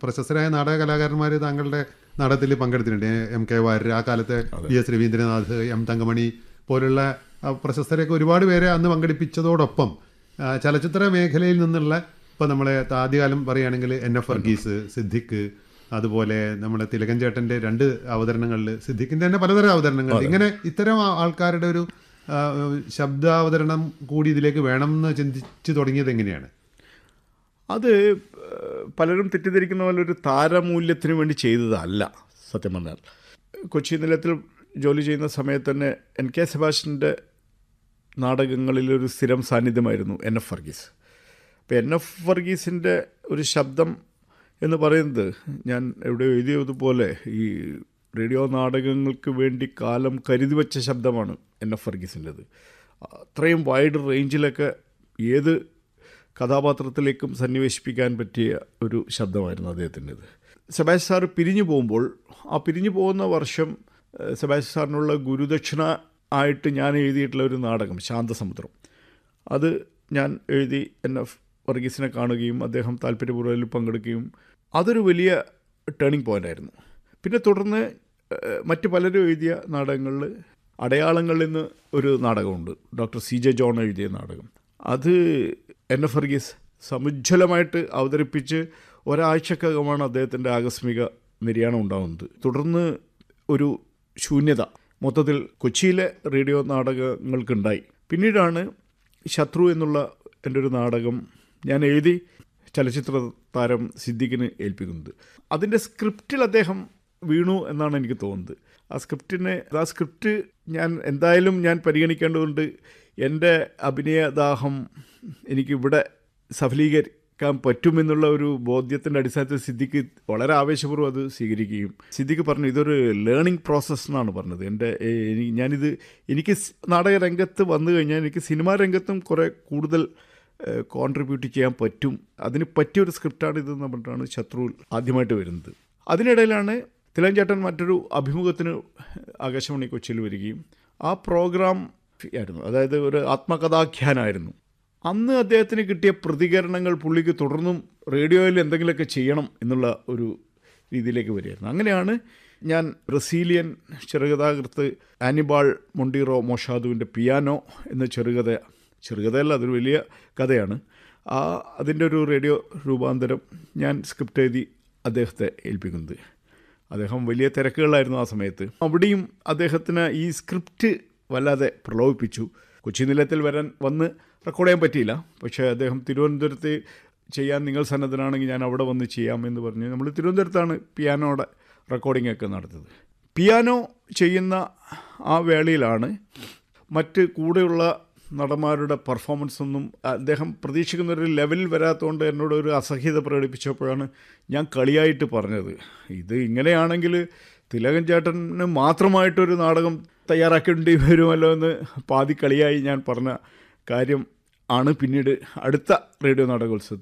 പ്രശസ്തരായ നാടക കലാകാരന്മാർ താങ്കളുടെ നാടകത്തിൽ പങ്കെടുത്തിട്ടുണ്ട് എം കെ വാര്യർ ആ കാലത്തെ V S Raveendranath M Thankamani പോലുള്ള ആ, പ്രശസ്തരെയൊക്കെ ഒരുപാട് പേരെ അന്ന് പങ്കെടുപ്പിച്ചതോടൊപ്പം ആ, ചലച്ചിത്ര മേഖലയിൽ നിന്നുള്ള ഇപ്പോൾ നമ്മളെ ആദ്യകാലം പറയുകയാണെങ്കിൽ എൻ എഫ് വർഗീസ് സിദ്ദിഖ് അതുപോലെ നമ്മുടെ തിലകൻ ചേട്ടൻ്റെ രണ്ട് അവതരണങ്ങളിൽ സിദ്ദിഖിൻ്റെ തന്നെ പലതരം അവതരണങ്ങൾ ഇങ്ങനെ ഇത്തരം ആ- ആൾക്കാരുടെ ഒരു ആ, ശബ്ദാവതരണം കൂടി ഇതിലേക്ക് വേണമെന്ന് ചിന്തിച്ചു തുടങ്ങിയത് എങ്ങനെയാണ് അത് ഏഹ്, പലരും തെറ്റിദ്ധരിക്കുന്ന പോലെ ഒരു താരമൂല്യത്തിന് വേണ്ടി ചെയ്തതല്ല സത്യം പറഞ്ഞാൽ കൊച്ചി നിലയത്തിൽ ജോലി ചെയ്യുന്ന സമയത്ത് തന്നെ എൻ കെ സെബാസ്റ്റ്യൻ്റെ നാടകങ്ങളിലൊരു സ്ഥിരം സാന്നിധ്യമായിരുന്നു എൻ എഫ് വർഗീസ് അപ്പോൾ എൻ എഫ് വർഗീസിൻ്റെ ഒരു ശബ്ദം എന്ന് പറയുന്നത് ഞാൻ എവിടെ എഴുതിയതുപോലെ ഈ റേഡിയോ നാടകങ്ങൾക്ക് വേണ്ടി കാലം കരുതി വെച്ച ശബ്ദമാണ് എൻ എഫ് വർഗീസിൻ്റെത് അത്രയും വൈഡ് റേഞ്ചിലൊക്കെ ഏത് കഥാപാത്രത്തിലേക്കും സന്നിവേശിപ്പിക്കാൻ പറ്റിയ ഒരു ശബ്ദമായിരുന്നു അദ്ദേഹത്തിൻ്റെത് സെബാസ് സാർ പിരിഞ്ഞു പോകുമ്പോൾ ആ പിരിഞ്ഞു പോകുന്ന വർഷം ഏഹ്, സെബാസ് സാറിനുള്ള ഗുരുദക്ഷിണ ആയിട്ട് ഞാൻ എഴുതിയിട്ടുള്ള ഒരു നാടകം ശാന്തസമുദ്രം അത് ഞാൻ എഴുതി എൻ എഫ് വർഗീസിനെ കാണുകയും അദ്ദേഹം താല്പര്യപൂർവ്വം അതിൽ പങ്കെടുക്കുകയും അതൊരു വലിയ ടേണിംഗ് പോയിന്റ് ആയിരുന്നു പിന്നെ തുടർന്ന് ഏഹ്, മറ്റ് പലരും എഴുതിയ നാടകങ്ങളിൽ അടയാളങ്ങളിൽ നിന്ന് ഒരു നാടകമുണ്ട് ഡോക്ടർ സി ജെ ജോൺ എഴുതിയ നാടകം അത് എൻ എഫ് വർഗീസ് സമുജ്വലമായിട്ട് അവതരിപ്പിച്ച് ഒരാഴ്ചക്കകമാണ് അദ്ദേഹത്തിൻ്റെ ആകസ്മിക നിര്യാണം ഉണ്ടാകുന്നത് തുടർന്ന് ഒരു ശൂന്യത മൊത്തത്തിൽ കൊച്ചിയിലെ റേഡിയോ നാടകങ്ങൾക്കുണ്ടായി പിന്നീടാണ് ശത്രു എന്നുള്ള എൻ്റെ ഒരു നാടകം ഞാൻ എഴുതി ചലച്ചിത്ര താരം സിദ്ദിഖിന് ഏൽപ്പിക്കുന്നത് അതിൻ്റെ സ്ക്രിപ്റ്റിൽ അദ്ദേഹം വീണു എന്നാണ് എനിക്ക് തോന്നുന്നത് ആ സ്ക്രിപ്റ്റിനെ ആ സ്ക്രിപ്റ്റ് ഞാൻ എന്തായാലും ഞാൻ പരിഗണിക്കേണ്ടതുകൊണ്ട് എൻ്റെ അഭിനയദാഹം എനിക്കിവിടെ സഫലീകരിക്കാൻ പറ്റുമെന്നുള്ള ഒരു ബോധ്യത്തിൻ്റെ അടിസ്ഥാനത്തിൽ സിദ്ദിഖ് വളരെ ആവേശപൂർവ്വം അത് സ്വീകരിക്കുകയും സിദ്ദിഖ് പറഞ്ഞു ഇതൊരു ലേണിംഗ് പ്രോസസ്സ് എന്നാണ് പറഞ്ഞത് എൻ്റെ ഏ, എനി- ഞാനിത് എനിക്ക് സ് നാടക രംഗത്ത് വന്നു കഴിഞ്ഞാൽ എനിക്ക് സിനിമാ രംഗത്തും കുറേ കൂടുതൽ കോൺട്രിബ്യൂട്ട് ചെയ്യാൻ പറ്റും അതിന് പറ്റിയൊരു സ്ക്രിപ്റ്റാണ് ഇതെന്ന് പറഞ്ഞിട്ടാണ് ശത്രു ആദ്യമായിട്ട് വരുന്നത് അതിനിടയിലാണ് തിലഞ്ചേട്ടൻ മറ്റൊരു അഭിമുഖത്തിന് ആകാശവാണി കൊച്ചിയിൽ വരികയും ആ പ്രോഗ്രാം ആയിരുന്നു അതായത് ഒരു ആത്മകഥാഖ്യാനായിരുന്നു അന്ന് അദ്ദേഹത്തിന് കിട്ടിയ പ്രതികരണങ്ങൾ പുള്ളിക്ക് തുടർന്നും റേഡിയോയിൽ എന്തെങ്കിലുമൊക്കെ ചെയ്യണം എന്നുള്ള ഒരു രീതിയിലേക്ക് വരികയായിരുന്നു അങ്ങനെയാണ് ഞാൻ ബ്രസീലിയൻ ചെറുകഥാകൃത്ത് ആനിബാൾ മൊണ്ടീറോ മൊഷാദുവിൻ്റെ പിയാനോ എന്ന ചെറുകഥ ചെറുകഥയല്ല അതൊരു വലിയ കഥയാണ് ആ അതിൻ്റെ ഒരു റേഡിയോ രൂപാന്തരം ഞാൻ സ്ക്രിപ്റ്റ് എഴുതി അദ്ദേഹത്തെ ഏൽപ്പിക്കുന്നത് അദ്ദേഹം വലിയ തിരക്കുകളായിരുന്നു ആ സമയത്ത് അവിടെയും അദ്ദേഹത്തിന് ഈ സ്ക്രിപ്റ്റ് വല്ലാതെ പ്രലോഭിപ്പിച്ചു കൊച്ചി നിലയത്തിൽ വരാൻ വന്ന് റെക്കോർഡ് ചെയ്യാൻ പറ്റിയില്ല പക്ഷേ അദ്ദേഹം തിരുവനന്തപുരത്ത് ചെയ്യാൻ നിങ്ങൾ സന്നദ്ധനാണെങ്കിൽ ഞാൻ അവിടെ വന്ന് ചെയ്യാമെന്ന് പറഞ്ഞ് നമ്മൾ തിരുവനന്തപുരത്താണ് പിയാനോയുടെ റെക്കോർഡിംഗ് ഒക്കെ നടത്തിയത് പിയാനോ ചെയ്യുന്ന ആ വേളയിലാണ് മറ്റ് കൂടെയുള്ള നടന്മാരുടെ പെർഫോമൻസ് ഒന്നും അദ്ദേഹം പ്രതീക്ഷിക്കുന്ന ഒരു ലെവലിൽ വരാത്തതുകൊണ്ട് എന്നോട് ഒരു അസഹ്യത പ്രകടിപ്പിച്ചപ്പോഴാണ് ഞാൻ കളിയായിട്ട് പറഞ്ഞത് ഇത് ഇങ്ങനെയാണെങ്കിൽ തിലകൻ ചേട്ടന് മാത്രമായിട്ടൊരു നാടകം തയ്യാറാക്കേണ്ടി വരുമല്ലോ എന്ന് പാതി കളിയായി ഞാൻ പറഞ്ഞ കാര്യം ആണ് പിന്നീട് അടുത്ത റേഡിയോ നാടകോത്സവത്തിൽ